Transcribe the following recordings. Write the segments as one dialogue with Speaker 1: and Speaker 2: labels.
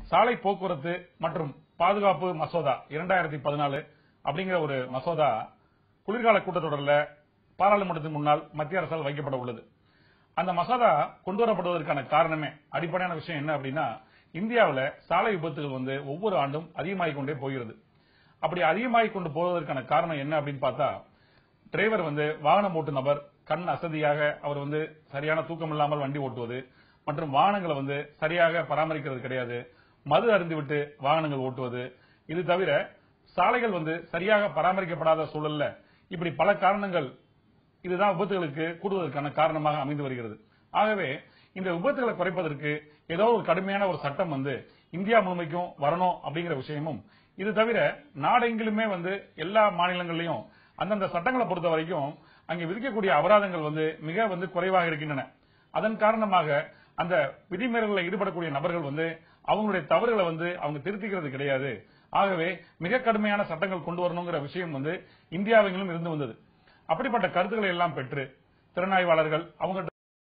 Speaker 1: சாலை போக்குவரத்து மற்றும் பாதுகாப்பு மசோதா இரண்டாயிரத்தி பதினாலு அப்படிங்கிற ஒரு மசோதா குளிர்கால கூட்டத்தொடரில் பாராளுமன்றத்தின் முன்னால் மத்திய அரசால் வைக்கப்பட உள்ளது அந்த மசோதா கொண்டு வரப்படுவதற்கான காரணமே அடிப்படையான விஷயம் என்ன அப்படின்னா இந்தியாவில் சாலை விபத்துகள் வந்து ஒவ்வொரு ஆண்டும் அதிகமாகிக் கொண்டே போகிறது அப்படி அதிகமாகிக் கொண்டு போவதற்கான காரணம் என்ன அப்படின்னு பார்த்தா டிரைவர் வந்து வாகனம் ஓட்டும் நபர் கண் அசதியாக அவர் வந்து சரியான தூக்கம் இல்லாமல் வண்டி ஓட்டுவது மற்றும் வாகனங்களை வந்து சரியாக பராமரிக்கிறது கிடையாது மது அருந்திவிட்டு வாகனங்கள் ஓட்டுவது இது தவிர சாலைகள் வந்து சரியாக பராமரிக்கப்படாத சூழல்ல இப்படி பல காரணங்கள் இதுதான் விபத்துகளுக்கு கூடுவதற்கான காரணமாக அமைந்து வருகிறது ஆகவே இந்த விபத்துகளை குறைப்பதற்கு ஏதோ ஒரு கடுமையான ஒரு சட்டம் வந்து இந்தியா முழுமைக்கும் வரணும் அப்படிங்கிற விஷயமும் இது தவிர நாடெங்கிலுமே வந்து எல்லா மாநிலங்களிலும் அந்தந்த சட்டங்களை பொறுத்த வரைக்கும் அங்கே விதிக்கக்கூடிய அபராதங்கள் வந்து மிக வந்து குறைவாக இருக்கின்றன அதன் காரணமாக அந்த விதிமீறல்களில் ஈடுபடக்கூடிய நபர்கள் வந்து அவங்களுடைய தவறுகளை வந்து அவங்க திருத்திக்கிறது கிடையாது ஆகவே மிக கடுமையான சட்டங்கள் கொண்டு வரணுங்கிற விஷயம் வந்து இந்தியாவிலும் இருந்து வந்தது அப்படிப்பட்ட கருத்துக்களை எல்லாம் பெற்று திறனாய்வாளர்கள் அவங்க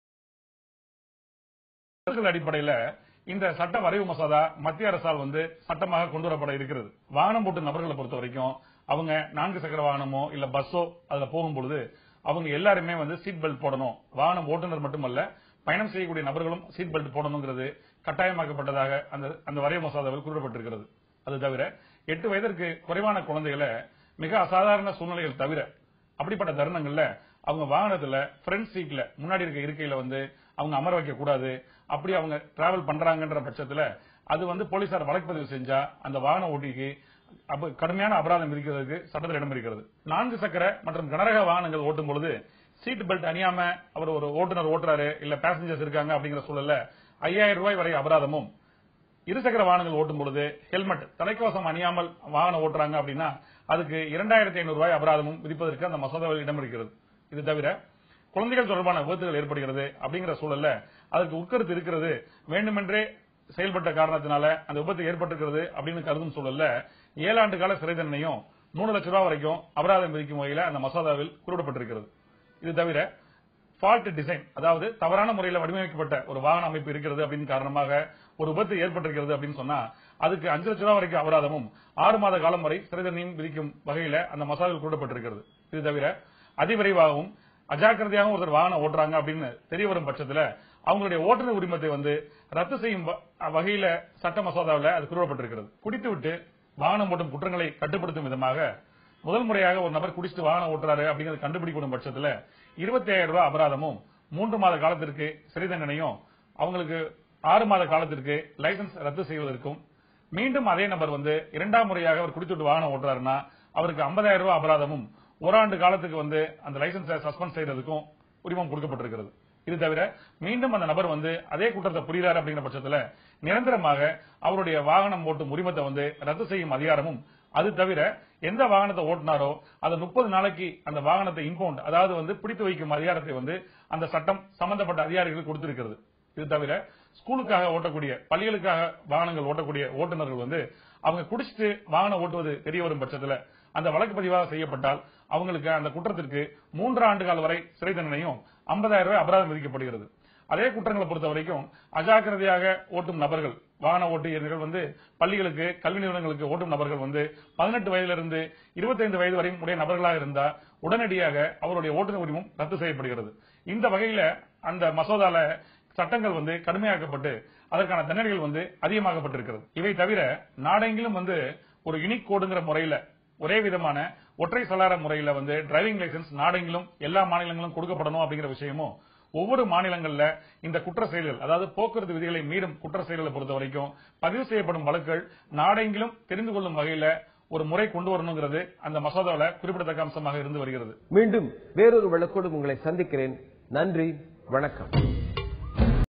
Speaker 1: கருத்துக்கள் அடிப்படையில இந்த சட்ட வரைவு மசோதா மத்திய அரசால் வந்து சட்டமாக கொண்டு வரப்பட இருக்கிறது வாகனம் ஓட்டும் நபர்களை பொறுத்த வரைக்கும் அவங்க நான்கு சக்கர வாகனமோ இல்ல பஸ்ஸோ அதுல போகும்பொழுது அவங்க எல்லாருமே வந்து சீட் பெல்ட் போடணும் வாகனம் ஓட்டுநர் மட்டுமல்ல பயணம் செய்யக்கூடிய நபர்களும் சீட் பெல்ட் போடணுங்கிறது கட்டாயமாக்கப்பட்டதாக அந்த அந்த வரைவு மசோதாவில் குறிப்பிடப்பட்டிருக்கிறது அது தவிர எட்டு வயதிற்கு குறைவான குழந்தைகளை மிக அசாதாரண சூழ்நிலைகள் தவிர அப்படிப்பட்ட தருணங்கள்ல அவங்க வாகனத்துல ஃப்ரண்ட் சீட்ல முன்னாடி இருக்க இருக்கையில வந்து அவங்க அமர வைக்க கூடாது அப்படி அவங்க டிராவல் பண்றாங்கன்ற பட்சத்துல அது வந்து போலீசார் வழக்குப்பதிவு செஞ்சா அந்த வாகன ஓட்டிக்கு அப்ப கடுமையான அபராதம் விதிக்கிறதுக்கு சட்டத்தில் இடம் இருக்கிறது நான்கு சக்கர மற்றும் கனரக வாகனங்கள் ஓட்டும் பொழுது சீட் பெல்ட் அணியாம அவர் ஒரு ஓட்டுநர் ஓட்டுறாரு இல்ல பேசஞ்சர்ஸ் இருக்காங்க அப்படிங்கிற சூழல்ல ஐயாயிரம் ரூபாய் வரை அபராதமும் இருசக்கர வாகனங்கள் ஓட்டும் பொழுது ஹெல்மெட் தலைக்கவசம் அணியாமல் வாகனம் ஓட்டுறாங்க அப்படின்னா அதுக்கு இரண்டாயிரத்தி ஐநூறு ரூபாய் அபராதமும் விதிப்பதற்கு அந்த மசோதாவில் இடம் இருக்கிறது இது தவிர குழந்தைகள் தொடர்பான விபத்துகள் ஏற்படுகிறது அப்படிங்கிற சூழல்ல அதற்கு உட்கருத்து இருக்கிறது வேண்டுமென்றே செயல்பட்ட காரணத்தினால அந்த விபத்து ஏற்பட்டிருக்கிறது அப்படின்னு கருதும் சூழல்ல ஏழாண்டு கால சிறை தண்டனையும் மூணு லட்சம் ரூபாய் வரைக்கும் அபராதம் விதிக்கும் வகையில அந்த மசோதாவில் குறிப்பிடப்பட்டிருக்கிறது இது தவிர ஃபால்ட் டிசைன் அதாவது தவறான முறையில் வடிவமைக்கப்பட்ட ஒரு வாகன அமைப்பு இருக்கிறது அப்படின்னு காரணமாக ஒரு விபத்து ஏற்பட்டிருக்கிறது அப்படின்னு சொன்னா அதுக்கு அஞ்சு லட்சம் ரூபாய் வரைக்கும் அபராதமும் ஆறு மாத காலம் வரை சிறை தண்டனையும் விதிக்கும் வகையில அந்த மசோதாவில் குறிப்பிடப்பட்டிருக்கிறது இது தவிர அதிவிரைவாகவும் அஜாக்கிரதையாகவும் ஒருத்தர் வாகனம் ஓட்டுறாங்க அப்படின்னு தெரிய வரும் பட்சத்துல அவங்களுடைய ஓட்டுநர் உரிமத்தை வந்து ரத்து செய்யும் வ- வகையில சட்ட மசோதாவில் அது குறிப்பிடப்பட்டிருக்கிறது குடித்துவிட்டு வாகனம் ஓட்டும் குற்றங்களை கட்டுப்படுத்தும் விதமாக முதல் முறையாக ஒரு நபர் குடிச்சிட்டு வாகனம் ஓட்டுறாரு அப்படிங்கறது கண்டுபிடிக்கும் பட்சத்துல இருபத்தி ஆயிரம் ரூபாய் அபராதமும் மூன்று மாத காலத்திற்கு சிறை தண்டனையும் அவங்களுக்கு ஆறு மாத காலத்திற்கு லைசன்ஸ் ரத்து செய்வதற்கும் மீண்டும் அதே நபர் வந்து இரண்டாம் முறையாக அவர் குடித்துட்டு வாகனம் ஓட்டுறாருன்னா அவருக்கு 50000 ரூபாய் அபராதமும் ஓராண்டு காலத்துக்கு வந்து அந்த லைசன்ஸை சஸ்பெண்ட் செய்யறதுக்கும் உரிமம் கொடுக்கப்பட்டிருக்கிறது இது தவிர மீண்டும் அந்த நபர் வந்து அதே குற்றத்தை புரிகிறார் அப்படிங்கிற பட்சத்துல நிரந்தரமாக அவருடைய வாகனம் ஓட்டும் உரிமத்தை வந்து ரத்து செய்யும் அதிகாரமும் அது தவிர எந்த வாகனத்தை ஓட்டினாரோ அதை முப்பது நாளைக்கு அந்த வாகனத்தை இம்பவுண்ட் அதாவது வந்து பிடித்து வைக்கும் அதிகாரத்தை வந்து அந்த சட்டம் சம்பந்தப்பட்ட அதிகாரிகளுக்கு கொடுத்திருக்கிறது இது தவிர ஸ்கூலுக்காக ஓட்டக்கூடிய பள்ளிகளுக்காக வாகனங்கள் ஓட்டக்கூடிய ஓட்டுநர்கள் வந்து அவங்க குடிச்சிட்டு வாகனம் ஓட்டுவது தெரிய வரும் பட்சத்துல அந்த வழக்கு பதிவாக செய்யப்பட்டால் அவங்களுக்கு அந்த குற்றத்திற்கு மூன்று ஆண்டு கால வரை சிறை தண்டனையும் 50000 ரூபாய் அபராதம் விதிக்கப்படுகிறது அதே குற்றங்களை பொறுத்த வரைக்கும் அஜாக்கிரதையாக ஓட்டும் நபர்கள் வாகன ஓட்டியர்கள் வந்து பள்ளிகளுக்கு கல்வி நிறுவனங்களுக்கு ஓட்டும் நபர்கள் வந்து பதினெட்டு வயதிலிருந்து இருபத்தைந்து வயது வரை உடைய நபர்களாக இருந்தா உடனடியாக அவருடைய ஓட்டுநர் உரிமம் ரத்து செய்யப்படுகிறது இந்த வகையில அந்த மசோதால சட்டங்கள் வந்து கடுமையாக்கப்பட்டு அதற்கான தண்டனைகள் வந்து அதிகமாகப்பட்டிருக்கிறது இவை தவிர நாடெங்கிலும் வந்து ஒரு யுனிக் கோடுங்கிற முறையில ஒரே விதமான ஒற்றை சலார முறையில வந்து டிரைவிங் லைசன்ஸ் நாடெங்கிலும் எல்லா மாநிலங்களும் கொடுக்கப்படணும் அப்படிங்கிற விஷயமும் ஒவ்வொரு மாநிலங்கள்ல இந்த குற்ற செயல்கள் அதாவது போக்குவரத்து விதிகளை மீறும் குற்ற செயல்களை பொறுத்த வரைக்கும் பதிவு செய்யப்படும் வழக்குகள் நாடெங்கிலும் தெரிந்து கொள்ளும் வகையில ஒரு முறை கொண்டு வரணுங்கிறது அந்த மசோதாவில் குறிப்பிடத்தக்க அம்சமாக இருந்து வருகிறது
Speaker 2: மீண்டும் வேறொரு வழக்கோடு உங்களை சந்திக்கிறேன் நன்றி வணக்கம்